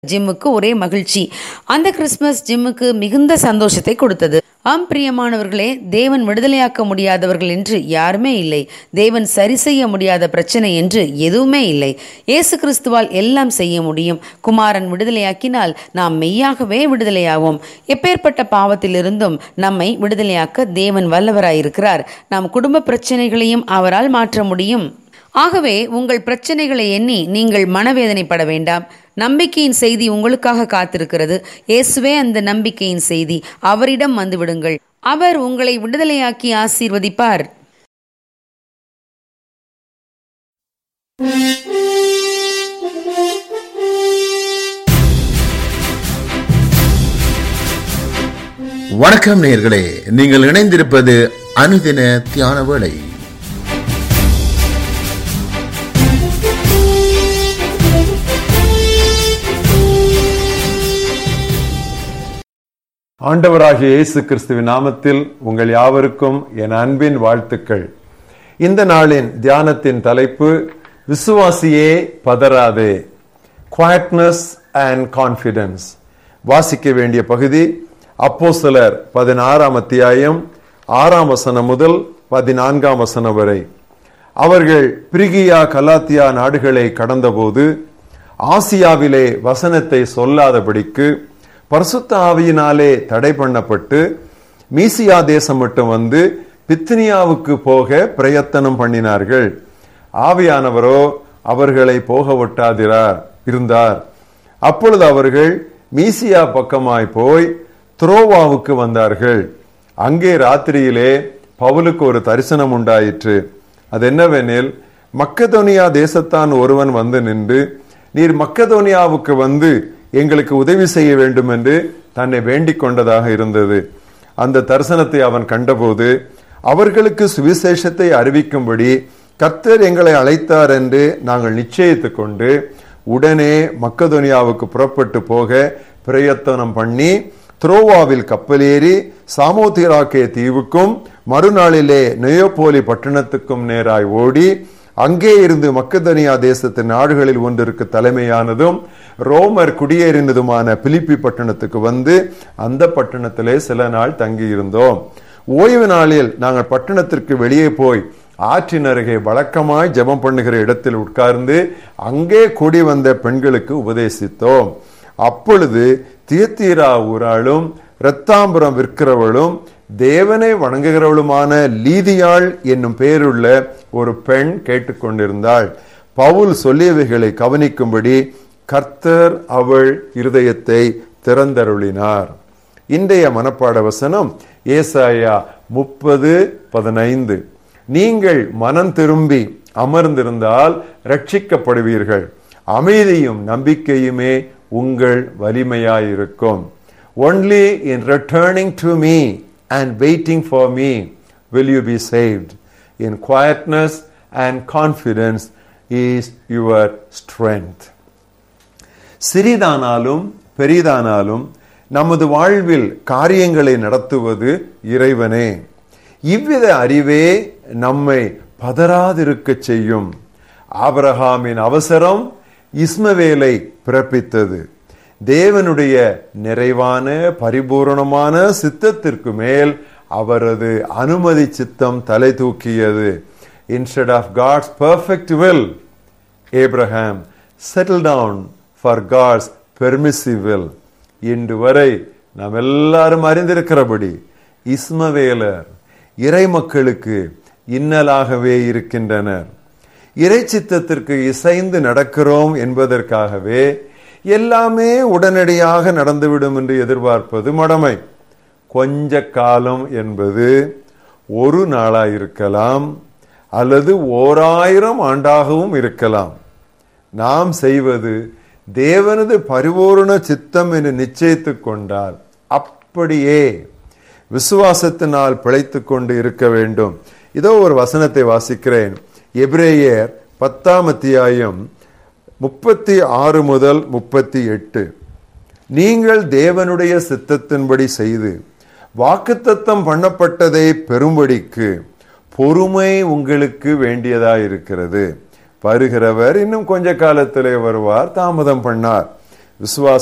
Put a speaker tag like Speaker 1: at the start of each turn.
Speaker 1: ஜிம்முக்கு ஒரே மகிழ்ச்சி அந்த கிறிஸ்மஸ் ஜிம்முக்கு மிகுந்த சந்தோஷத்தை கொடுத்தது ஆம் பிரியமானவர்களே தேவன் விடுதலையாக்க முடியாதவர்கள் என்று யாருமே இல்லை தேவன் சரி செய்ய முடியாத பிரச்சனை என்று எதுவுமே இல்லை இயேசு கிறிஸ்துவால் எல்லாம் செய்ய முடியும் குமாரன் விடுதலையாக்கினால் நாம் மெய்யாகவே விடுதலையாவோம் எப்பேற்பட்ட பாவத்திலிருந்தும் நம்மை விடுதலையாக்க தேவன் வல்லவராயிருக்கிறார் நம் குடும்ப பிரச்சனைகளையும் அவரால் மாற்ற முடியும் ஆகவே உங்கள் பிரச்சனைகளை எண்ணி நீங்கள் மனவேதனைப்பட வேண்டாம் நம்பிக்கையின் செய்தி உங்களுக்காக காத்திருக்கிறது இயேசுவே அந்த நம்பிக்கையின் செய்தி அவரிடம் வந்து விடுங்கள் அவர் உங்களை விடுதலையாக்கி ஆசீர்வதிப்பார்
Speaker 2: வணக்கம் நேர்களே நீங்கள் இணைந்திருப்பது அனுதின தியான வேளை
Speaker 3: ஆண்டவராகிய இயேசு கிறிஸ்துவின் நாமத்தில் உங்கள் யாவருக்கும் என் அன்பின் வாழ்த்துக்கள் இந்த நாளின் தியானத்தின் தலைப்பு விசுவாசியே பதறாதே குவாட்னஸ் அண்ட் கான்பிடன்ஸ் வாசிக்க வேண்டிய பகுதி அப்போஸ்தலர் பதினாறாம் அத்தியாயம் ஆறாம் வசனம் முதல் பதினான்காம் வசனம் வரை அவர்கள் பிரிகியா கலாத்தியா நாடுகளை கடந்தபோது ஆசியாவிலே வசனத்தை சொல்லாதபடிக்கு பரிசுத்த ஆவியினாலே தடை பண்ணப்பட்டு மீசியா தேசம் மட்டும் வந்து பித்தினியாவுக்கு போக பிரயத்தனம் பண்ணினார்கள் ஆவியானவரோ அவர்களை போக ஒட்டாதிரார் இருந்தார் அப்பொழுது அவர்கள் மீசியா பக்கமாய் போய் துரோவாவுக்கு வந்தார்கள் அங்கே ராத்திரியிலே பவுலுக்கு ஒரு தரிசனம் உண்டாயிற்று அது என்னவெனில் மக்கதோனியா தேசத்தான் ஒருவன் வந்து நின்று நீர் மக்கதோனியாவுக்கு வந்து எங்களுக்கு உதவி செய்ய வேண்டும் என்று தன்னை வேண்டிக் கொண்டதாக இருந்தது அந்த தரிசனத்தை அவன் கண்டபோது அவர்களுக்கு சுவிசேஷத்தை அறிவிக்கும்படி கர்த்தர் எங்களை அழைத்தார் என்று நாங்கள் நிச்சயித்துக் கொண்டு உடனே மக்கதோனியாவுக்கு புறப்பட்டு போக பிரயத்தனம் பண்ணி துரோவாவில் கப்பலேறி சாமோதிராக்கே தீவுக்கும் மறுநாளிலே நெயோபோலி பட்டணத்துக்கும் நேராய் ஓடி அங்கே இருந்து மக்கதனியா தேசத்து நாடுகளில் ஒன்றிற்கு தலைமையானதும் ரோமர் குடியேறினதுமான பிலிப்பி பட்டணத்துக்கு வந்து அந்த பட்டணத்திலே சில நாள் தங்கியிருந்தோம் ஓய்வு நாளில் நாங்கள் பட்டணத்திற்கு வெளியே போய் ஆற்றின் அருகே வழக்கமாய் ஜெபம் பண்ணுகிற இடத்தில் உட்கார்ந்து அங்கே கூடி வந்த பெண்களுக்கு உபதேசித்தோம் அப்பொழுது தியத்தீரா ஊராளும் இரத்தாம்பரம் விற்கிறவளும் தேவனை வணங்குகிறவளுமான லீதியாள் என்னும் பெயருள்ள ஒரு பெண் கேட்டுக்கொண்டிருந்தாள் பவுல் சொல்லியவைகளை கவனிக்கும்படி கர்த்தர் அவள் இருதயத்தை திறந்தருளினார் இன்றைய மனப்பாட வசனம் ஏசாயா முப்பது பதினைந்து நீங்கள் மனம் திரும்பி அமர்ந்திருந்தால் ரட்சிக்கப்படுவீர்கள் அமைதியும் நம்பிக்கையுமே உங்கள் வலிமையாயிருக்கும் only in returning to me and waiting for me will you be saved in quietness and confidence is your strength சிறிதானாலும் பெரிதானாலும் நமது வாழ்வில் காரியங்களை நடத்துவது இறைவனே இவ்வித அறிவே நம்மை பதறாதிருக்க செய்யும் ஆபரகாமின் அவசரம் இஸ்மவேலை பிறப்பித்தது தேவனுடைய நிறைவான பரிபூரணமான சித்தத்திற்கு மேல் அவரது அனுமதி சித்தம் தலை தூக்கியது instead of God's perfect will Abraham settle down for God's permissive will இன்று வரை நாம் எல்லாரும் அறிந்திருக்கிறபடி இஸ்மவேலர் இறை மக்களுக்கு இன்னலாகவே இருக்கின்றனர் இறை சித்தத்திற்கு இசைந்து நடக்கிறோம் என்பதற்காகவே எல்லாமே உடனடியாக நடந்துவிடும் என்று எதிர்பார்ப்பது மடமை கொஞ்ச காலம் என்பது ஒரு நாளாயிருக்கலாம் அல்லது ஓராயிரம் ஆண்டாகவும் இருக்கலாம் நாம் செய்வது தேவனது பரிபூர்ண சித்தம் என்று நிச்சயித்துக் கொண்டால் அப்படியே விசுவாசத்தினால் பிழைத்துக் கொண்டு இருக்க வேண்டும் இதோ ஒரு வசனத்தை வாசிக்கிறேன் எபிரேயர் பத்தாம் அத்தியாயம் முப்பத்தி ஆறு முதல் முப்பத்தி எட்டு நீங்கள் தேவனுடைய சித்தத்தின்படி செய்து வாக்குத்தத்தம் பண்ணப்பட்டதை பெறும்படிக்கு பொறுமை உங்களுக்கு வேண்டியதாயிருக்கிறது வருகிறவர் இன்னும் கொஞ்ச காலத்திலே வருவார் தாமதம் பண்ணார் விசுவாச